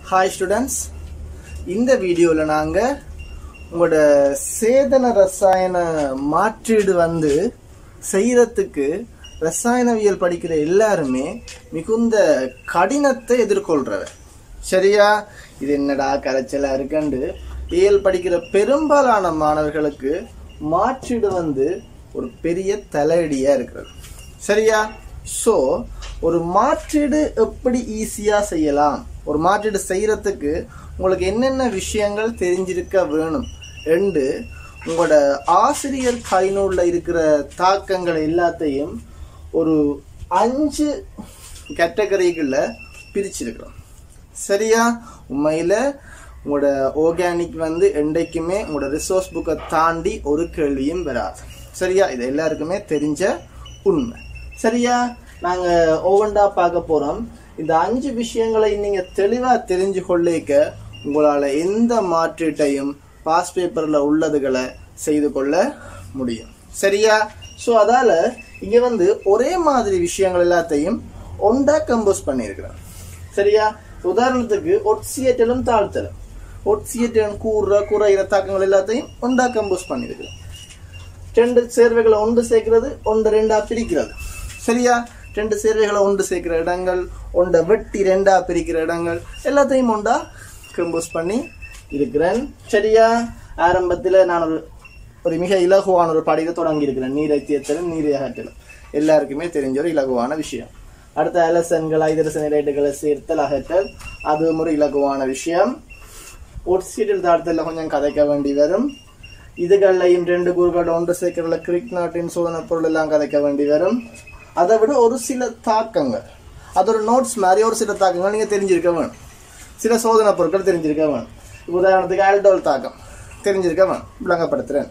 hi students இந்த வீடியோவில் நாங்கள் உங்களோட சேதன ரசாயன மாற்றீடு வந்து செய்யறதுக்கு ரசாயனவியல் படிக்கிற எல்லாருமே மிகுந்த கடினத்தை எதிர்கொள்றவர் சரியா இது என்னடா கரைச்சலா இருக்குண்டு இயல் படிக்கிற பெரும்பாலான மாணவர்களுக்கு மாற்றீடு வந்து ஒரு பெரிய தலையடியா இருக்கிறது சரியா ஸோ ஒரு மாற்றீடு எப்படி ஈஸியா செய்யலாம் ஒரு மாற்றீடு செய்யறதுக்கு உங்களுக்கு என்னென்ன விஷயங்கள் தெரிஞ்சிருக்க வேணும் ரெண்டு உங்களோட ஆசிரியர் கைநூலில் இருக்கிற தாக்கங்கள் எல்லாத்தையும் ஒரு அஞ்சு கேட்டகரிகளில் பிரிச்சிருக்கிறோம் சரியா உண்மையில் உங்களோட ஆர்கானிக் வந்து என்றைக்குமே உங்களோட ரிசோர்ஸ் புக்கை தாண்டி ஒரு கேள்வியும் வராது சரியா இது எல்லாருக்குமே தெரிஞ்ச உண்மை சரியா நாங்கள் ஒவ்வொன்றா பார்க்க போகிறோம் இந்த அஞ்சு விஷயங்களை நீங்கள் தெளிவாக தெரிஞ்சு கொள்ளிக்க உங்களால் எந்த மாற்றீட்டையும் பாஸ் பேப்பரில் உள்ளதுகளை செய்து கொள்ள முடியும் சரியா ஸோ அதால் இங்கே வந்து ஒரே மாதிரி விஷயங்கள் எல்லாத்தையும் ஒண்டா கம்போஸ் பண்ணியிருக்கிறேன் சரியா உதாரணத்துக்கு ஒட்சியேட்டலும் தாழ்த்தலும் ஒட்சியேட்டலும் கூறுற குறைகிற தாக்கங்கள் எல்லாத்தையும் ஒண்டா கம்போஸ் பண்ணியிருக்கிறேன் ரெண்டு சேர்வைகளை ஒன்று சேர்க்கிறது ஒன்று ரெண்டா பிரிக்கிறது சரியா ரெண்டு சேர்வைகளை ஒன்று சேர்க்கிற இடங்கள் ஒன்றை வெட்டி ரெண்டா பிரிக்கிற இடங்கள் எல்லாத்தையும் ஒண்டா கம்போஸ் பண்ணி இருக்கிறேன் சரியா ஆரம்பத்தில் நான் ஒரு ஒரு மிக இலகுவான ஒரு படிக்க தொடங்கி இருக்கிறேன் நீரை தீர்த்தலும் நீரை அகற்றலும் எல்லாருக்குமே தெரிஞ்ச ஒரு இலகுவான விஷயம் அடுத்த அலசன்கள் ஐதரச நிலைகளை சேர்த்தல் அகற்றல் அதுவும் ஒரு இலகுவான விஷயம் ஒட்சீட்டில் தாழ்த்தல கொஞ்சம் கதைக்க வேண்டி வரும் இதுகள்லையும் ரெண்டு கூறுகள் ஒன்று சேர்க்கிறதுல கிரிக் நாட்டின் சோதனை பொருள் எல்லாம் கதைக்க வேண்டி வரும் அதை விட ஒரு சில தாக்கங்கள் அது ஒரு நோட்ஸ் மாதிரி ஒரு சில தாக்கங்கள் நீங்கள் தெரிஞ்சிருக்க வேணும் சில சோதனை பொருட்கள் தெரிஞ்சிருக்க வேணும் உதாரணத்துக்கு ஆல்டோல் தாக்கம் தெரிஞ்சிருக்க வேணும் விளங்கப்படுத்துகிறேன்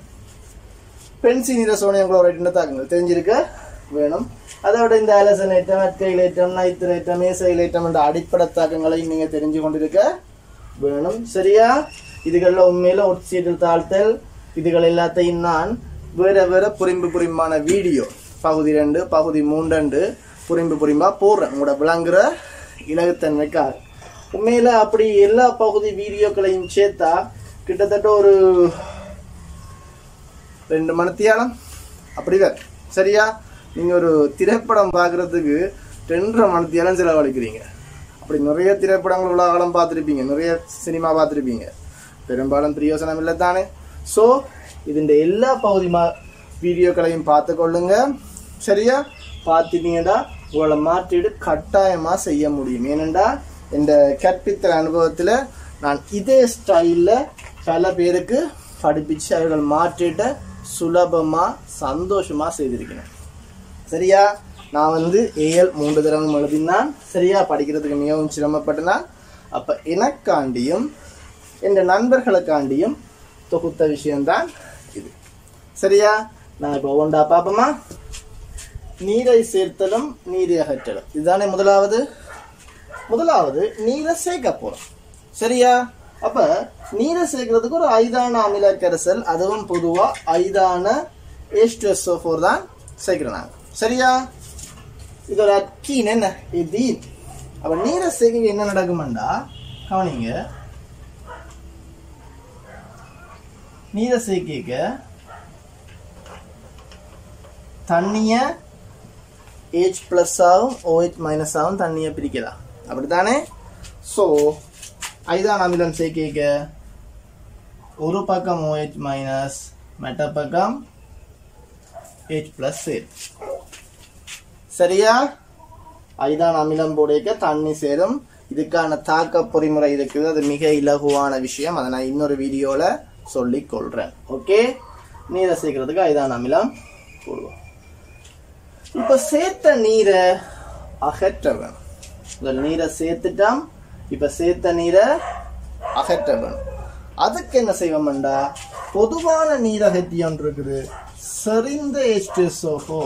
பென்சினிர சோனியம் குளோரைட்டின் தாக்கங்கள் தெரிஞ்சிருக்க வேணும் அதை விட இந்த அலசனேற்றம் அற்கையிலேற்றம் நைத்திரேற்றம் மேசையிலேற்றம் என்ற அடிப்படை தாக்கங்களையும் நீங்கள் தெரிஞ்சு கொண்டிருக்க வேணும் சரியா இதுகளில் உண்மையில ஒட்சீட்டில் தாழ்த்தல் இதுகள் எல்லாத்தையும் நான் வேற வேற புரிம்பு புரிம்பான வீடியோ பகுதி ரெண்டு பகுதி மூன்றண்டு புரிம்பு புரிம்பா போடுறேன் உங்களோட விளங்குற இலகுத்தன்மைக்காக உண்மையில அப்படி எல்லா பகுதி வீடியோக்களையும் சேர்த்தா கிட்டத்தட்ட ஒரு ரெண்டு மணித்தியாலம் அப்படி வேற சரியா நீங்க ஒரு திரைப்படம் பார்க்கறதுக்கு ரெண்டரை மணித்தியாலம் செலவழிக்கிறீங்க அப்படி நிறைய திரைப்படங்கள் உள்ள காலம் பார்த்துருப்பீங்க நிறைய சினிமா பார்த்துருப்பீங்க பெரும்பாலும் பிரயோசனம் இல்லை தானே ஸோ இதுண்ட எல்லா பகுதி மா வீடியோக்களையும் பார்த்து கொள்ளுங்க சரியா பார்த்துட்டீங்கன்னா உங்களை மாற்றிட்டு கட்டாயமாக செய்ய முடியும் ஏனெண்டா இந்த கற்பித்தல் அனுபவத்தில் நான் இதே ஸ்டைலில் பல பேருக்கு படிப்பிச்சு அவர்கள் மாற்றிட்ட சுலபமாக சந்தோஷமாக செய்திருக்கிறேன் சரியா நான் வந்து ஏஎல் மூன்று தடவை எழுதினான் சரியா படிக்கிறதுக்கு மிகவும் சிரமப்பட்டனான் அப்போ எனக்காண்டியும் என் நண்பர்களுக்காண்டியும் தொகுத்த விஷயம்தான் இது சரியா நான் இப்போ ஒவ்வொன்றா பார்ப்போமா நீரை சேர்த்தலும் நீரை அகற்றலும் இதுதானே முதலாவது முதலாவது நீரை சேர்க்க போறோம் சரியா அப்ப நீரை சேர்க்கறதுக்கு ஒரு ஐதான அமில கரைசல் அதுவும் பொதுவா ஐதான ஏஸ்டோ ஃபோர் தான் சேர்க்கிறோம் நாங்கள் சரியா இதோட அக்கீன் என்ன இது அப்ப நீரை சேர்க்க என்ன நடக்குமெண்டா கவனிங்க நீரை சேர்க்க தண்ணிய ஏச் பிளஸ் ஆகும் ஓஹெச் மைனஸ் ஆகும் தண்ணியை பிரிக்கலாம் அப்படித்தானே ஸோ ஐதான் அமிலம் சேர்க்க ஒரு பக்கம் ஓஹெச் மைனஸ் மெட்ட பக்கம் ஹெச் பிளஸ் சேரும் சரியா ஐதான் அமிலம் போடைக்க தண்ணி சேரும் இதுக்கான தாக்க பொறிமுறை இருக்குது அது மிக இலகுவான விஷயம் அதை நான் இன்னொரு வீடியோவில் சொல்லி கொள்றேன் ஓகே நீரை சேர்க்கறதுக்கு ஐதான் அமிலம் போடுவோம் இப்ப சேர்த்த நீரை அகற்ற வேணும் முதல் நீரை சேர்த்துட்டாம் இப்ப சேர்த்த நீரை அகற்ற வேணும் அதுக்கு என்ன செய்வோம்டா பொதுவான நீர் அகற்றி ஒன்று இருக்குது செறிந்த எஸ்டோஃபோ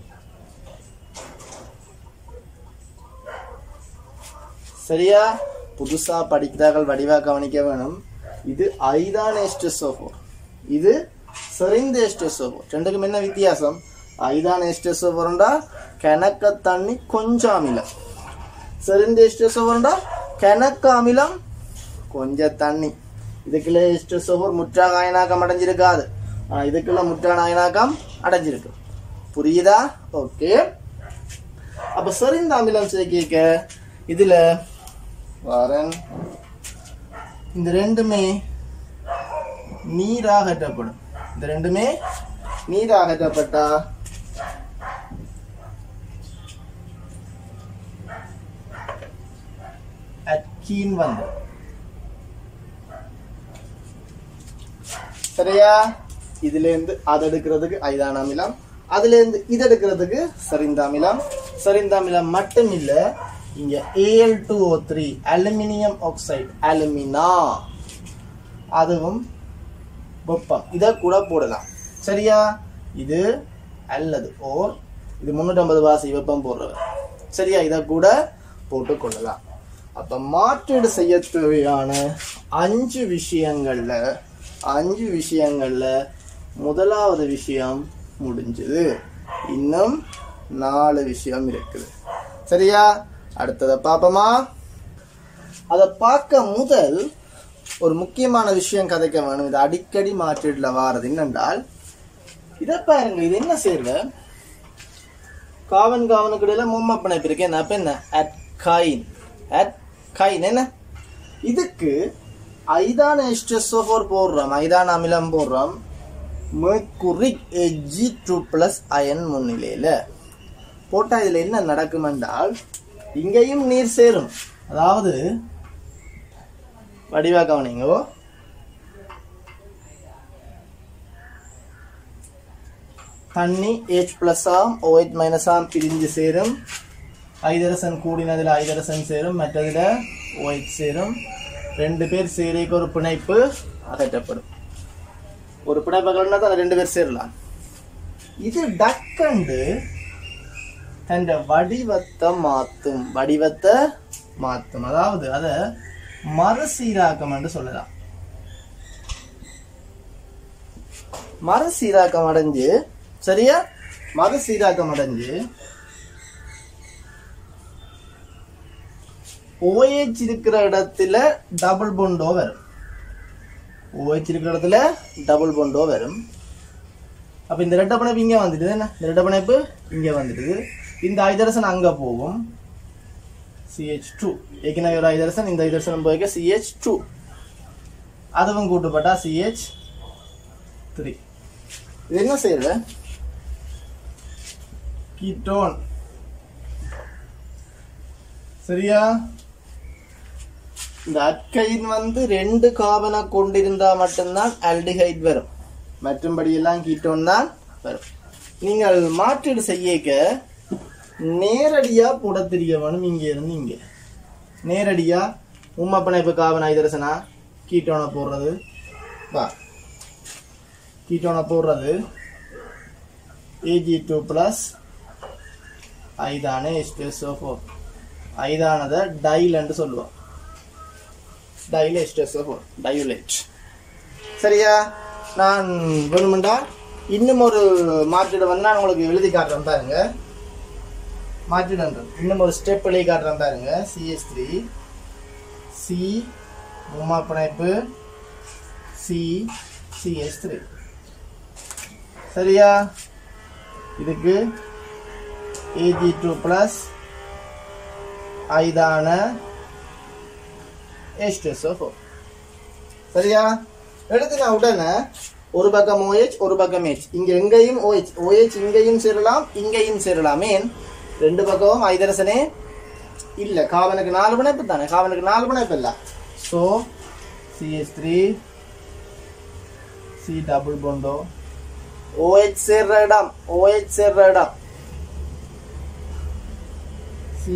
சரியா புதுசா படிக்கிறார்கள் வடிவா கவனிக்க வேணும் இது ஐதான எஸ்டோஃபோ இது செறிந்த எஸ்டோஃபோ ரெண்டுக்கும் என்ன வித்தியாசம் ஐதான எஸ்டோஃபோண்டா கிணக்க தண்ணி கொஞ்சம் அமிலம் செறிந்த எஸ்டோஃபோண்டா கிணக்க அமிலம் கொஞ்சம் தண்ணி இதுக்குள்ள எஸ்டோசோஃபோர் முற்றாக அயனாக்கம் அடைஞ்சிருக்காது ஆனா இதுக்குள்ள முற்றான அயனாக்கம் அடைஞ்சிருக்கு புரியுதா ஓகே அப்ப சரிந்த அமிலம் சேர்க்க இதுல வரன் இந்த ரெண்டுமே நீராகற்றப்படும் இந்த ரெண்டுமே நீராகற்றப்பட்டா அட்கீன் வந்து சரியா இதுல இருந்து அது எடுக்கிறதுக்கு ஐதான அமிலம் அதுல இருந்து இது எடுக்கிறதுக்கு சரிந்த அமிலம் சரிந்த அமிலம் மட்டும் இல்ல இங்க AL two O three aluminium oxide alumina அதுவும் வெப்பம் இதை கூட போடலாம் சரியா இது அல்லது ஓர் இது முன்னூற்றம்பது வாசி வெப்பம் போடுறவர் சரியா இதை கூட போட்டு கொள்ளலாம் அப்ப மாற்றீடு செய்ய தேவையான அஞ்சு விஷயங்கள்ல அஞ்சு விஷயங்கள்ல முதலாவது விஷயம் முடிஞ்சது இன்னும் நாலு விஷயம் இருக்குது சரியா அடுத்ததை பார்ப்போமா அதை பார்க்க முதல் ஒரு முக்கியமான விஷயம் கதைக்க வேணும் இது அடிக்கடி மாற்றீடுல வாரது என்னென்றால் இதை பாருங்க இது என்ன சேர்வை காவன் காவனுக்கு இடையில மும்ம பிணைப்பு இருக்கு என்ன அப்ப என்ன அட் கைன் அட் கைன் என்ன இதுக்கு ஐதான எஸ்டோசோஃபோர் போடுறோம் ஐதான அமிலம் போடுறோம் mercuric G two plus ion முன்னிலையில போட்டா இதுல என்ன நடக்கும் என்றால் இங்கேயும் நீர் சேரும் அதாவது வடிவா கவனிங்கோ தண்ணி ஏச் பிளஸ் ஆம் ஓஹெச் மைனஸ் ஆம் பிரிஞ்சு சேரும் ஐதரசன் கூடினதுல ஐதரசன் சேரும் மற்றதுல ஓஹெச் சேரும் ரெண்டு பேர் சேரைக்கு ஒரு பிணைப்பு அகற்றப்படும் ஒரு பிணைப்பு அகலன்னா தான் ரெண்டு பேர் சேரலாம் இது டக்கண்டு தன் வடிவத்தை மாத்தும் வடிவத்தை மாத்தும் அதாவது அத மறுசீராக்கம் என்று சொல்லலாம் மறுசீராக்கம் அடைஞ்சு சரியா மறுசீராக்கம் அடைஞ்சு OH இருக்கிற இடத்துல டபுள் பொண்டோ வரும் OH இருக்கிற இடத்துல டபுள் பொண்டோ வரும் அப்ப இந்த ரெட்ட பிணைப்பு இங்க வந்துடுது என்ன இந்த ரெட்ட பிணைப்பு இங்க வந்துடுது இந்த ஐதரசன் அங்க போகும் சிஹெச் டூ ஏற்கனவே ஒரு ஐதரசன் இந்த ஐதரசன் போய்க்க சிஹெச் டூ அதுவும் கூட்டுப்பட்டா சிஹெச் த்ரீ இது என்ன செய்யற கீட்டோன் சரியா இந்த அட்கைன் வந்து ரெண்டு காபனை கொண்டிருந்தா மட்டும்தான் ஆல்டிஹைட் வரும் மற்றும்படி எல்லாம் கீட்டோன் தான் வரும் நீங்கள் மாற்றீடு செய்யக்க நேரடியா போட தெரிய வேணும் இங்க இருந்து இங்க நேரடியா உம்மப்பனை இப்ப காவன் ஐதரசனா கீட்டோனை போடுறது வா கீட்டோனை போடுறது ஏஜி டூ பிளஸ் ஐதான எஸ்டெசோஃபோ ஐதானதை டைலன்னு சொல்லுவோம் டைல எஸ்டெசோஃபோ டையுலேட் சரியா நான் வேணுமெண்டா இன்னும் ஒரு மாற்றீடு வந்து நான் உங்களுக்கு எழுதி காட்டுறேன் பாருங்க மாற்றிடுன்றது இன்னும் ஒரு ஸ்டெப் எழுதி காட்டுறேன் பாருங்க சிஎஸ் த்ரீ சி உமா பிணைப்பு சி சிஎஸ் த்ரீ சரியா இதுக்கு ஏஜி டூ ப்ளஸ் ஐதான எஸ்டெஸோ சரியா எடுத்து நான் உடனே ஒரு பக்கம் OH ஒரு பக்கம் H இங்க எங்கேயும் OH OH இங்கேயும் சேரலாம் இங்கேயும் சேரலாம் ஏன் ரெண்டு பக்கமும் ஐதரசனே இல்ல காவனுக்கு நாலு பிணைப்பு தானே காவனுக்கு நாலு பிணைப்பு இல்ல so CS three C double பொண்டோ OH சேர்ற இடம் OH சேர்ற இடம் C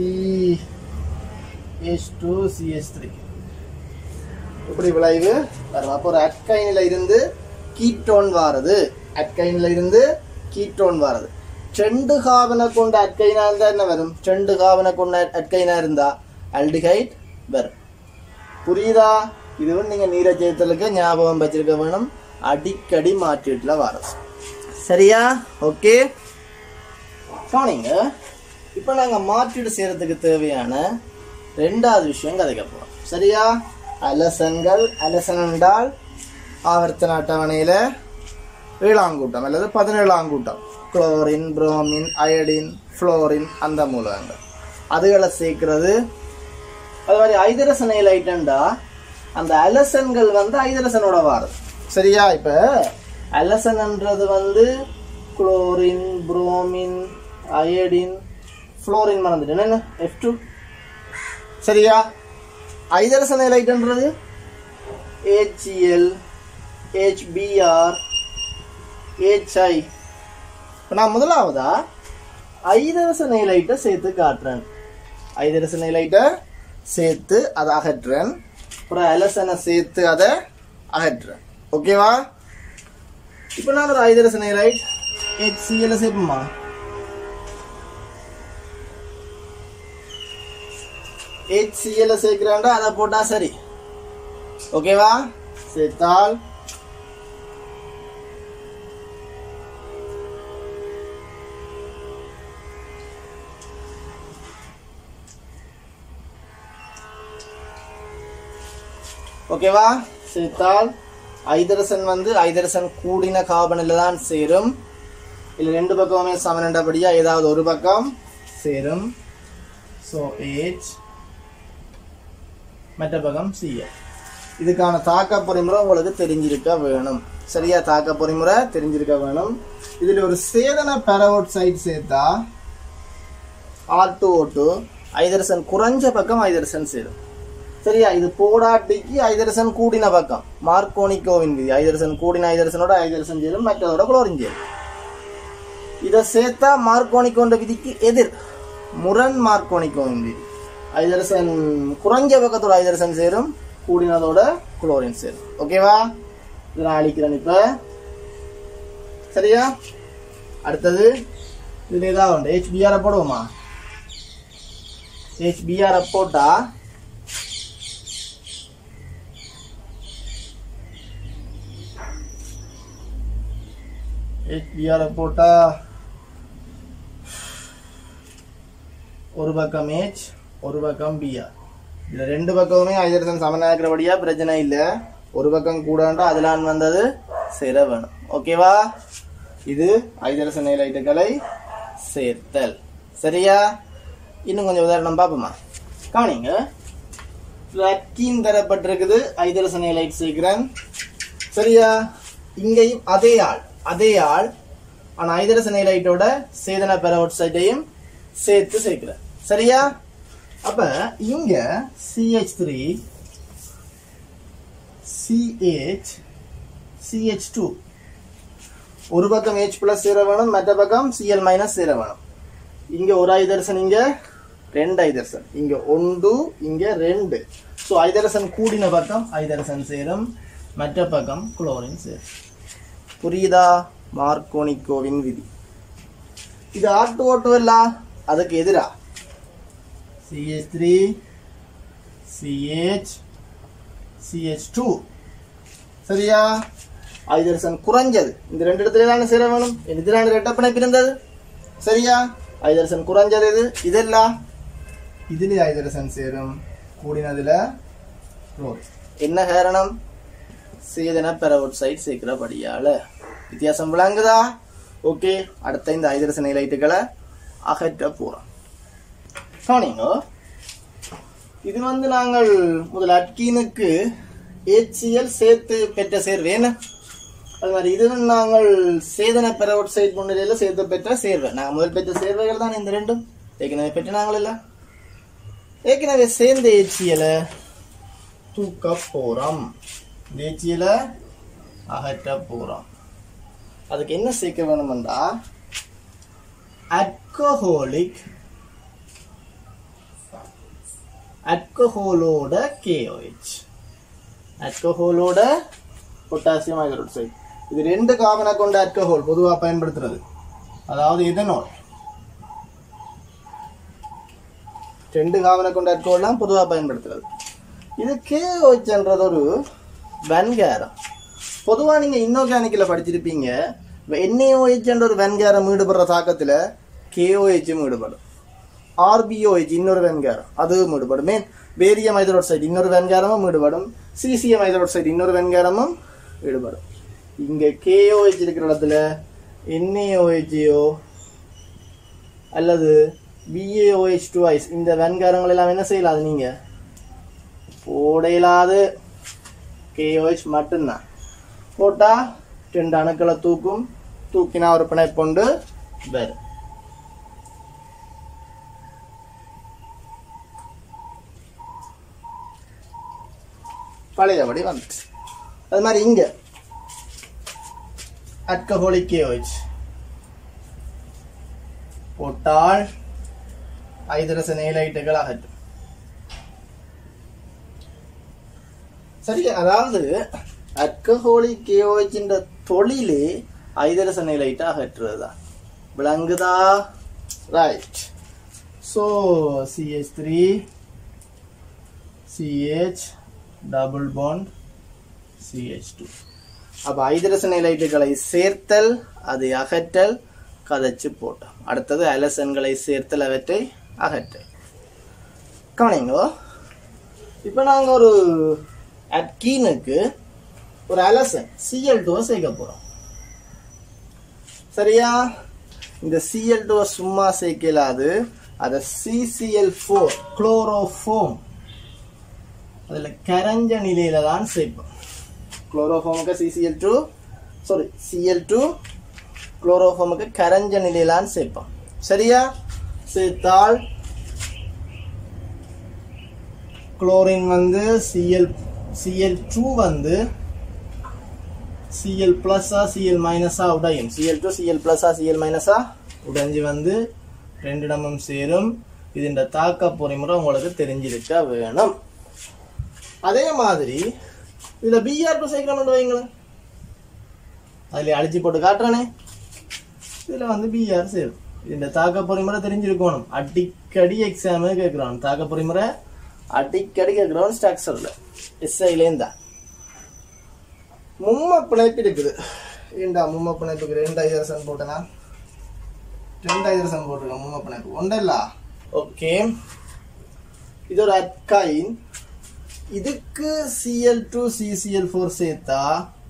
S two CS three இப்படி விளைவு வரும் அப்போ ஒரு அட்கைனில் இருந்து கீட்டோன் வாரது அட்கைனில் இருந்து கீட்டோன் வாரது ரெண்டு காவனை கொண்ட அட்கைனா இருந்தா என்ன வரும் ரெண்டு காவனை கொண்ட அட்கைனா இருந்தா அல்டிஹைட் வரும் புரியுதா இதுவும் நீங்க நீரஜயத்தலுக்கு ஞாபகம் வச்சிருக்க வேணும் அடிக்கடி மாற்றீட்டுல வரும் சரியா ஓகே கவனிங்க இப்போ நாங்கள் மாற்றீடு செய்யறதுக்கு தேவையான ரெண்டாவது விஷயம் கதைக்க போகிறோம் சரியா அலசன்கள் அலசன் என்றால் ஆவர்த்தன அட்டவணையில ஏழாம் கூட்டம் அல்லது பதினேழாம் கூட்டம் குளோரின் புரோமின் அயடின் ஃப்ளோரின் அந்த மூலகங்கள் அதுகளை சேர்க்கிறது அது மாதிரி ஐதரசன் ஐலைட்டண்டா அந்த அலசன்கள் வந்து ஐதரசனோட வாருது சரியா இப்ப அலசன்ன்றது வந்து குளோரின் புரோமின் அயடின் ஃப்ளோரின் மறந்துட்டேன் என்ன எஃப் டூ சரியா ஐதரசன் ஐலைட்ன்றது ஹெச்இஎல் ஹெச்பிஆர் ஹெச்ஐ இப்போ நான் முதலாவதா ஐதரச நைலைட்டை சேர்த்து காட்டுறேன் ஐதரச நைலைட்டை சேர்த்து அதை அகற்றுறேன் அப்புறம் அலசனை சேர்த்து அதை அகற்றுறேன் ஓகேவா இப்போ நான் ஒரு ஐதரச நைலைட் ஹெச்சிஎல் சேர்ப்போமா ஹெச்சிஎல் சேர்க்கிறேன்டா அதை போட்டா சரி ஓகேவா சேர்த்தால் ஓகேவா சேர்த்தால் ஐதரசன் வந்து ஐதரசன் கூடின கார்பனில் தான் சேரும் இல்லை ரெண்டு பக்கமுமே சமனண்டபடியா ஏதாவது ஒரு பக்கம் சேரும் ஸோ ஏச் மற்ற பக்கம் சிஎல் இதுக்கான தாக்க பொறிமுறை உங்களுக்கு தெரிஞ்சிருக்க வேணும் சரியா தாக்க பொறிமுறை தெரிஞ்சிருக்க வேணும் இதில் ஒரு சேதன பெரவோட் சேர்த்தா ஆர் டூ ஓ டூ ஐதரசன் குறைஞ்ச பக்கம் ஐதரசன் சேரும் சரியா இது போடாட்டிக்கு ஐதரசன் கூடின பக்கம் மார்க்கோனிக்கோவின் விதி ஐதரசன் கூடின ஐதரசனோட ஐதரசன் சேரும் மற்றதோட குளோரின் சேரும் இதை சேர்த்தா மார்க்கோனிக்கோன்ற விதிக்கு எதிர் முரண் மார்க்கோனிக்கோவின் விதி ஐதரசன் குறைஞ்ச பக்கத்தோட ஐதரசன் சேரும் கூடினதோட குளோரின் சேரும் ஓகேவா இதை நான் அழிக்கிறேன் இப்ப சரியா அடுத்தது இதுல ஏதாவது உண்டு ஹெச்பிஆர் போடுவோமா ஹெச்பிஆர் போட்டா ஹெச்பிஆர் போட்டா ஒரு பக்கம் ஹெச் ஒரு பக்கம் பிஆர் இதுல ரெண்டு பக்கமுமே ஐதரசன் சமனா இருக்கிறபடியா பிரச்சனை இல்லை ஒரு பக்கம் கூடண்டா அதுலான் வந்தது சேர வேணும் ஓகேவா இது ஐதரசன் நிலைட்டுகளை சேர்த்தல் சரியா இன்னும் கொஞ்சம் உதாரணம் பார்ப்போமா கவனிங்க லக்கீன் தரப்பட்டிருக்குது ஐதரசன் நிலைட் சேர்க்கிறேன் சரியா இங்கேயும் அதே ஆள் அதே ஆள் ஆனா ஐதரசன் நிலைட்டோட சேதன பெரோட்சைட்டையும் சேர்த்து சேர்க்கிறேன் சரியா அப்ப இங்க CH three CH CH two ஒரு பக்கம் H பிளஸ் சேர வேணும் மற்ற பக்கம் Cl மைனஸ் சேர வேணும் இங்க ஒரு ஐதரசன் இங்க ரெண்டு ஐதரசன் இங்க ஒன்று இங்க ரெண்டு ஸோ ஐதரசன் கூடின பக்கம் ஐதரசன் சேரும் மற்ற பக்கம் குளோரின் சேரும் புரியுதா மார்க்கோனிக்கோவின் விதி இது ஆட்டு ஓட்டுவல்ல அதுக்கு எதிரா CH three CH CH two சரியா ஐதரசன் குறைஞ்சது இந்த ரெண்டு இடத்துல தானே சேர வேணும் இதுதான ரெட்டப்பணைப்பு இருந்தது சரியா ஐதரசன் குறைஞ்சது இது இதெல்லாம் இதுல ஐதரசன் சேரும் கூடினதுல குளோரின் என்ன காரணம் சேதன பெரவுட் சேர்க்கிறபடியால வித்தியாசம் விளங்குதா ஓகே அடுத்த இந்த ஐதரசன் லைட்டுகளை அகற்ற போறோம் கவனிங்க இது வந்து நாங்கள் முதல் அட்கீனுக்கு HCl சேர்த்து பெற்ற சேர்வு என்ன அது மாதிரி இதுவும் நாங்கள் சேதன பெறவுட் சைட் முன்னிலையில் சேர்த்து பெற்ற சேர்வை நாங்கள் முதல் பெற்ற சேர்வைகள் தான் இந்த ரெண்டும் ஏற்கனவே பெற்ற நாங்கள் இல்ல ஏற்கனவே சேர்ந்த HCl-அ தூக்க போறோம் இந்த HCl-அ அகற்ற போறோம் அதுக்கு என்ன சேர்க்க வேணுமெண்டா அல்கஹோலிக் அல்கஹோலோட கேஓஹெச் அல்கஹோலோட பொட்டாசியம் ஹைட்ரோக்சைடு இது ரெண்டு காமனை கொண்ட அல்கஹோல் பொதுவா பயன்படுத்துறது அதாவது இதனோல் ரெண்டு காமனை கொண்ட alcohol தான் பொதுவா பயன்படுத்துறது இது கேஓஹெச்ன்றது ஒரு வெண்காரம் பொதுவா நீங்க இன்ஆர்கானிக்ல படிச்சிருப்பீங்க என்ஏஓஹெச் என்ற ஒரு வெண்காரம் ஈடுபடுற தாக்கத்துல கேஓஹெச்சும் ஈடுபடும் ஆர்பிஓஹெச் இன்னொரு வெண்காரம் அதுவும் ஈடுபடும் மேன் பேரியம் ஹைட்ரோக்சைடு இன்னொரு வெண்காரமும் ஈடுபடும் சிசிஎம் ஹைட்ரோக்சைடு இன்னொரு வெண்காரமும் ஈடுபடும் இங்க கேஓஹெச் இருக்கிற இடத்துல என்ஏஓஹெச்ஓ அல்லது பிஏஓஹெச் டூ ஐஸ் இந்த வெண்காரங்கள் எல்லாம் என்ன செய்யலாது நீங்க போட இயலாது கேஓஹெச் மட்டும்தான் போட்டா ரெண்டு அணுக்களை தூக்கும் தூக்கினா ஒரு பிணைப்புண்டு வரும் பழையபடி வந்துச்சு அது மாதிரி இங்க அல்கஹோலிக் கேஓஹெச் போட்டால் ஐதரச நேலைட்டுகள் அகற்றும் சரி அதாவது அல்கஹோலிக் கேஓஹெச்சின் தொழிலே ஐதரச நிலைட்டு அகற்றுறது தான் விளங்குதா right so CH three CH double bond CH two அப்போ ஐதரச நிலைட்டுகளை சேர்த்தல் அதை அகற்றல் கதைச்சு போட்டோம் அடுத்தது அலசன்களை சேர்த்தல் அவற்றை அகற்றல் கவனிங்கோ இப்போ நாங்கள் ஒரு அட்கீனுக்கு ஒரு அலசன் சிஎல் டூவை சேர்க்க போகிறோம் சரியா இந்த சிஎல் டூவை சும்மா சேர்க்கலாது அதை சிசிஎல் ஃபோர் குளோரோஃபோம் அதில் கரைஞ்ச நிலையில தான் சேர்ப்போம் குளோரோஃபோமுக்கு CCL two sorry CL two குளோரோஃபோமுக்கு கரைஞ்ச நிலையிலான்னு சேர்ப்போம் சரியா சேர்த்தால் குளோரின் வந்து சிஎல் சிஎல் டூ வந்து சிஎல் பிளஸ்ஸா சிஎல் மைனஸா உடையும் சிஎல் டூ சிஎல் பிளஸ்ஸா சிஎல் மைனஸா உடைஞ்சு வந்து ரெண்டு இடமும் சேரும் இதுன்ற தாக்க பொறிமுறை உங்களுக்கு தெரிஞ்சிருக்க வேணும் அதே மாதிரி இதுல பிஆர் டூ சேர்க்கணும் வைங்களேன் அதுல அழிச்சு போட்டு காட்டுறானே இதுல வந்து பிஆர் சேரும் இந்த தாக்க பொறிமுறை தெரிஞ்சிருக்கணும் அடிக்கடி எக்ஸாமு கேட்குறான் தாக்க பொறிமுறை அடிக்கடி கேட்குறோம் ஸ்ட்ரக்சர்ல எஸ்ஐலேருந்தா மும்ம பிணைப்பு இருக்குது ஏண்டா மும்ம பிணைப்புக்கு ரெண்டு ஐதரசன் போட்டனா ரெண்டு ஐதரசன் போட்டிருக்கேன் மும்ம பிணைப்பு ஒன்றல்ல ஓகே இது ஒரு அட்காயின் இதுக்கு சிஎல் டூ சிசிஎல் ஃபோர் சேர்த்தா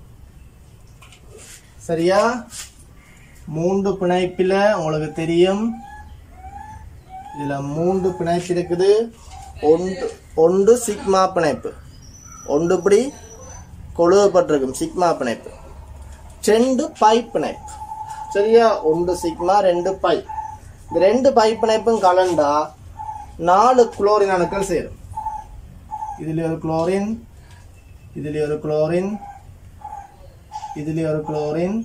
சரியா மூன்று பிணைப்பில் உங்களுக்கு தெரியும் இதுல மூன்று பிணைப்பு இருக்குது ஒன்று ஒன்று சிக்மா பிணைப்பு ஒன்று இப்படி கொழுவப்பட்டிருக்கும் சிக்மா பிணைப்பு ரெண்டு பை பிணைப்பு சரியா ஒன்று சிக்மா ரெண்டு பை இந்த ரெண்டு பை பிணைப்பும் கலண்டா நாலு குளோரின் அணுக்கள் சேரும் இதுல ஒரு குளோரின் இதுல ஒரு குளோரின் இதுல ஒரு குளோரின்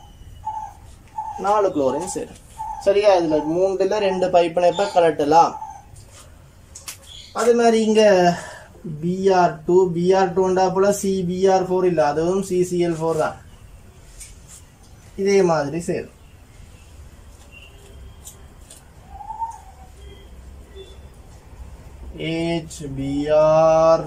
நாலு குளோரின் சேரும் சரியா இதுல மூணுல ரெண்டு பை பிணைப்பை கலட்டலாம் அது மாதிரி இங்க பிஆர் டூ பிஆர் டூண்டா போல சிபிஆர் ஃபோர் இல்லை அதுவும் சிசிஎல் ஃபோர் தான் இதே மாதிரி சேரும் ஹெச்பிஆர்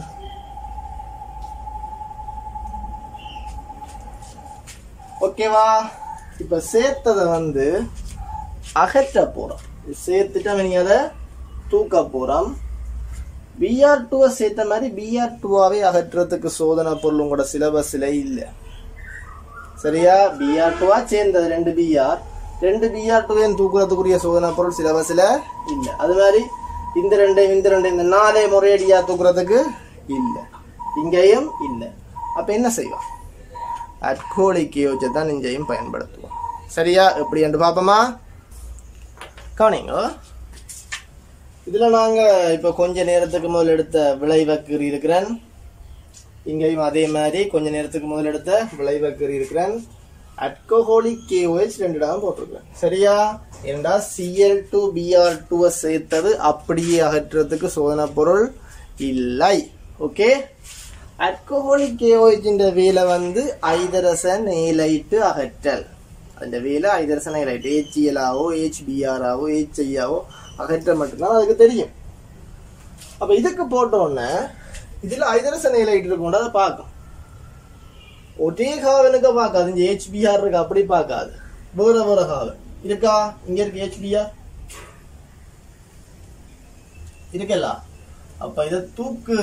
ஓகேவா இப்ப சேர்த்ததை வந்து அகற்ற போறோம் சேர்த்துட்டு நீங்க அதை தூக்க போறோம் பிஆர் டூவை சேர்த்த மாதிரி பிஆர் டூவாவே அகற்றுறதுக்கு சோதனை பொருள் உங்களோட சிலபஸ்ல இல்ல சரியா பிஆர் டூவா சேர்ந்தது ரெண்டு பிஆர் ரெண்டு பிஆர் டூவையும் தூக்குறதுக்குரிய சோதனை பொருள் சிலபஸ்ல இல்ல அது மாதிரி இந்த ரெண்டையும் இந்த ரெண்டையும் இந்த நாலே முறையடியா தூக்குறதுக்கு இல்ல இங்கேயும் இல்ல அப்ப என்ன செய்வோம் அட்கோலிக்கு யோசிச்சு தான் இங்கேயும் பயன்படுத்துவோம் சரியா எப்படி என்று பார்ப்போமா கவனிங்க இதுல நாங்க இப்ப கொஞ்ச நேரத்துக்கு முதல் எடுத்த விளைவக்கறி இருக்கிறேன் இங்கேயும் அதே மாதிரி கொஞ்ச நேரத்துக்கு முதல் எடுத்த விளைவக்கறி இருக்கிறேன் அல்கோஹோலிக் கேஓஹெச் ரெண்டு இடம் போட்டிருக்கிறேன் சரியா ஏண்டா சிஎல் டூ பிஆர் டூவை சேர்த்தது அப்படியே அகற்றுறதுக்கு சோதனை பொருள் இல்லை ஓகே அல்கோஹோலிக் கேஓஹெச்சின் வேலை வந்து ஐதரசன் ஏலைட்டு அகற்றல் அந்த வேலை ஐதரசன் ஏலைட்டு HCl ஆவோ HBr ஆவோ HI ஆவோ அகற்ற மட்டும்தான் அதுக்கு தெரியும் அப்ப இதுக்கு போட்டோன்னே இதுல ஐதரசன் ஏலைட்டு இருக்கும் அதை பார்க்கும் ஒரே காவலுக்கு பார்க்காது இங்க ஹெச்பிஆர் இருக்கு அப்படி பார்க்காது வேற வேற காவல் இருக்கா இங்க இருக்கு ஹெச்பிஆர் இருக்கல அப்ப இத தூக்கு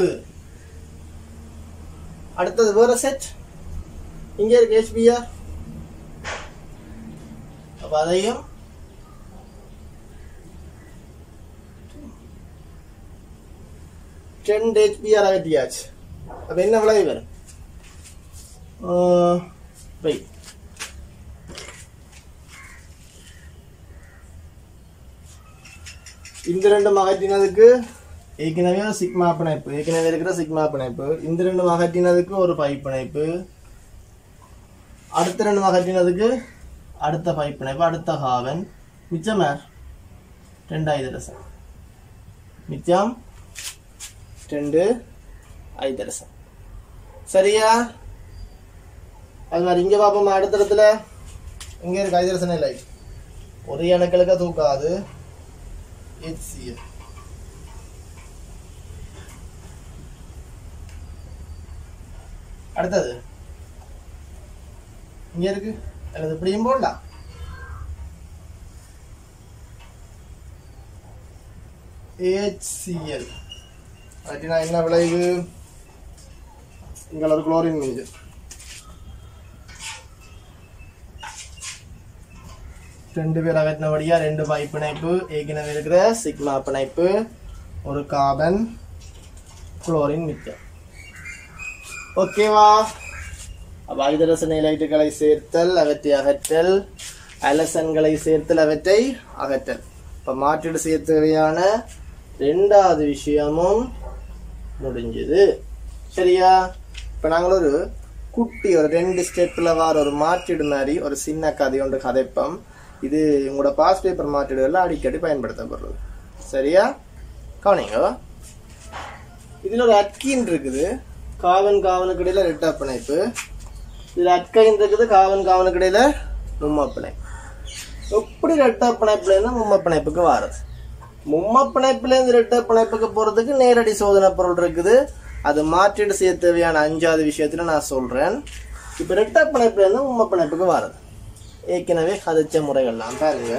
அடுத்தது வேற செட் இங்க இருக்கு ஹெச்பிஆர் அப்ப அதையும் டென் ஹெச்பிஆர் அகற்றியாச்சு அப்ப என்ன விளைவு வரும் வை இந்த ரெண்டும் அகற்றினதுக்கு ஏற்கனவே ஒரு சிக்மா பிணைப்பு ஏற்கனவே இருக்கிற சிக்மா பிணைப்பு இந்த ரெண்டும் அகற்றினதுக்கு ஒரு பை பிணைப்பு அடுத்த ரெண்டும் அகற்றினதுக்கு அடுத்த பை பிணைப்பு அடுத்த ஹாவன் மிச்சம் யார் ரெண்டாயிரம் மிச்சம் ரெண்டு ஐதரசம் சரியா அது மாதிரி இங்க பாப்போமா அடுத்த இடத்துல இங்க இருக்கு ஐதரசன் இல்லை ஒரு அணுக்களுக்கு தூக்காது HCl அடுத்தது இங்க இருக்கு அல்லது இப்படியும் போடலாம் HCl அப்படின்னா என்ன விளைவு இங்கே ஒரு குளோரின் மீது ரெண்டு பேர் அகற்றினபடியா ரெண்டு பை பிணைப்பு ஏற்கனவே இருக்கிற சிக்மா பிணைப்பு ஒரு கார்பன் குளோரின் மிச்சம் ஓகேவா அப்ப ஐதரசன் இலைட்டுகளை சேர்த்தல் அவற்றை அகற்றல் அலசன்களை சேர்த்தல் அவற்றை அகற்றல் இப்ப மாற்றீடு செய்ய தேவையான ரெண்டாவது விஷயமும் முடிஞ்சது சரியா இப்ப நாங்கள் ஒரு குட்டி ஒரு ரெண்டு ஸ்டெப்ல வார ஒரு மாற்றீடு மாதிரி ஒரு சின்ன கதை ஒன்று கதைப்போம் இது உங்களோட பாஸ் பேப்பர் மாற்றீடுகள்ல அடிக்கடி பயன்படுத்தப்படுறது சரியா கவனிங்க இதுல ஒரு அட்கின் இருக்குது காவன் காவனுக்கு இடையில ரெட்டா பிணைப்பு இதுல அட்கைன் இருக்குது காவன் காவனுக்கு இடையில மும்ம பிணைப்பு எப்படி ரெட்டா பிணைப்புல இருந்து மும்ம பிணைப்புக்கு வாரது மும்ம பிணைப்புல இருந்து ரெட்டா பிணைப்புக்கு போறதுக்கு நேரடி சோதனை பொருள் இருக்குது அது மாற்றீடு செய்ய தேவையான அஞ்சாவது விஷயத்துல நான் சொல்றேன் இப்ப ரெட்டா பிணைப்புல இருந்து மும்ம பிணைப்புக்கு வாரது ஏற்கனவே கதைச்ச முறைகள்லாம் பாருங்க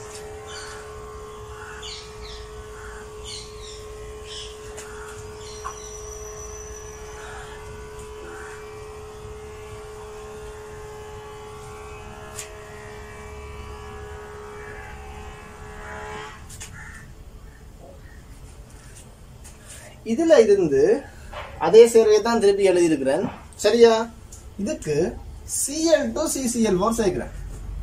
இதுல இருந்து அதே சேர்வையை தான் திருப்பி எழுதியிருக்கிறேன் சரியா இதுக்கு சிஎல் டு சிசிஎல் ஃபோர் சேர்க்கிறேன்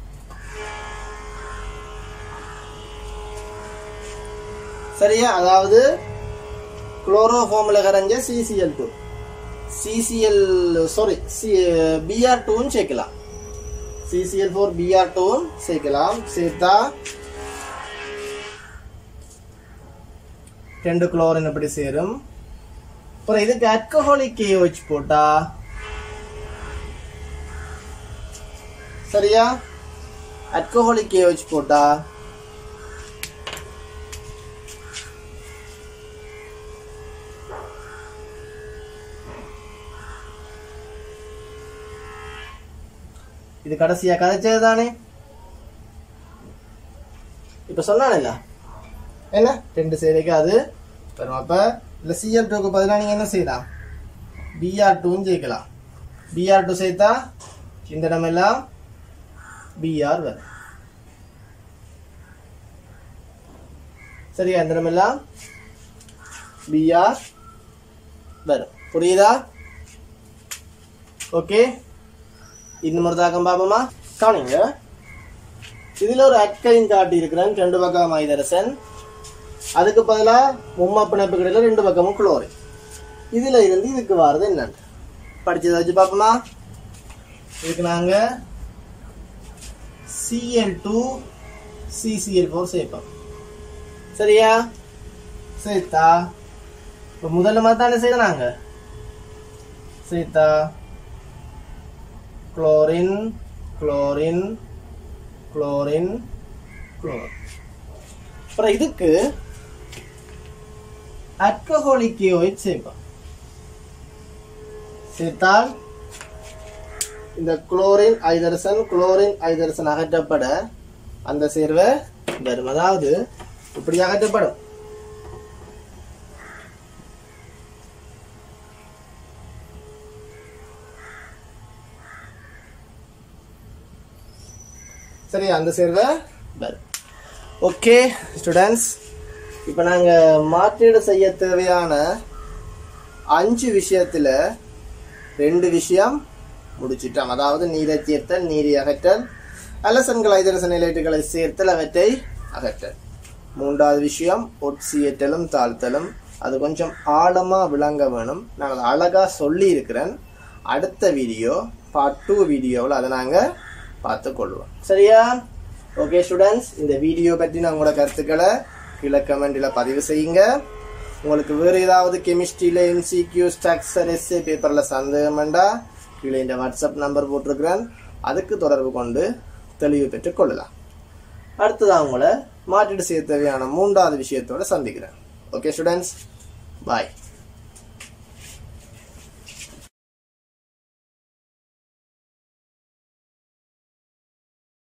சரியா அதாவது குளோரோஃபார்ம்ல கரைஞ்ச CCL two CCL sorry BR டூன்னு சேர்க்கலாம் சிசிஎல் ஃபோர் பிஆர் டூவும் சேர்க்கலாம் சேர்த்தா ரெண்டு குளோரின் எப்படி சேரும் அப்புறம் இதுக்கு அல்கஹாலிக் கேஓஹெச் போட்டா சரியா அல்கஹாலிக் கேஓஹெச் போட்டா இது கடைசியா கதைச்சது தானே இப்ப சொன்னானேல்ல என்ன ரெண்டு சேரைக்கு அது வரும் அப்ப இல்ல சிஎல் டூக்கு பதிலாக நீங்க என்ன செய்யலாம் பிஆர் டூன்னு சேர்க்கலாம் பிஆர் டூ சேர்த்தா இந்த இடமெல்லாம் பிஆர் வரும் சரியா இந்த இடமெல்லாம் பிஆர் வரும் புரியுதா ஓகே இன்னும் ஒரு தாக்கம் பாப்போமா கவனிங்க இதுல ஒரு அட்கைன் காட்டி இருக்கிறேன் ரெண்டு பக்கம் மைதரசன் அதுக்கு பதிலா மும்மா பிணைப்பு கடையில் ரெண்டு பக்கமும் குளோரின் இதுல இருந்து இதுக்கு வாரது என்னன்னு படிச்சதை வச்சு பார்ப்போமா இதுக்கு நாங்க சிஎல் டூ சிசிஎல் ஃபோர் சேர்ப்போம் சரியா சேர்த்தா இப்போ முதல்ல மாதிரி தானே செய்யணும் நாங்க சேர்த்தா குளோரின் குளோரின் குளோரின் குளோரின் அப்புறம் இதுக்கு அல்கஹாலிக் கேஓஹெச் சேர்ப்போம் சேர்த்தால் இந்த குளோரின் ஐதரசன் குளோரின் ஐதரசன் அகற்றப்பட அந்த சேர்வை வரும் அதாவது இப்படி அகற்றப்படும் சரி அந்த சேர்வை வரும் ஓகே ஸ்டூடெண்ட்ஸ் இப்போ நாங்கள் மாற்றீடு செய்ய தேவையான அஞ்சு விஷயத்தில் ரெண்டு விஷயம் முடிச்சிட்டோம் அதாவது நீரை சேர்த்தல் நீரை அகற்றல் அலசன்கள் ஐதரச நிலைட்டுகளை சேர்த்தல் அவற்றை அகற்றல் மூன்றாவது விஷயம் ஒட்சியேற்றலும் தாழ்த்தலும் அது கொஞ்சம் ஆழமாக விளங்க வேணும் நான் அதை அழகாக சொல்லி இருக்கிறேன் அடுத்த வீடியோ பார்ட் டூ வீடியோவில் அதை நாங்கள் பார்த்துக்கொள்வோம் சரியா ஓகே ஸ்டூடெண்ட்ஸ் இந்த வீடியோ பற்றின உங்களோட கருத்துக்களை கீழே கமெண்டில் பதிவு செய்யுங்க உங்களுக்கு வேறு ஏதாவது கெமிஸ்ட்ரியில் எம்சிக்யூ ஸ்ட்ரக்சர் எஸ்ஏ பேப்பரில் சந்தேகம்ண்டா கீழே இந்த வாட்ஸ்அப் நம்பர் போட்டிருக்கிறேன் அதுக்கு தொடர்பு கொண்டு தெளிவு பெற்றுக் கொள்ளலாம் அடுத்ததாக உங்களை மாற்றீடு செய்ய தேவையான மூன்றாவது விஷயத்தோட சந்திக்கிறேன் ஓகே ஸ்டூடெண்ட்ஸ் பாய்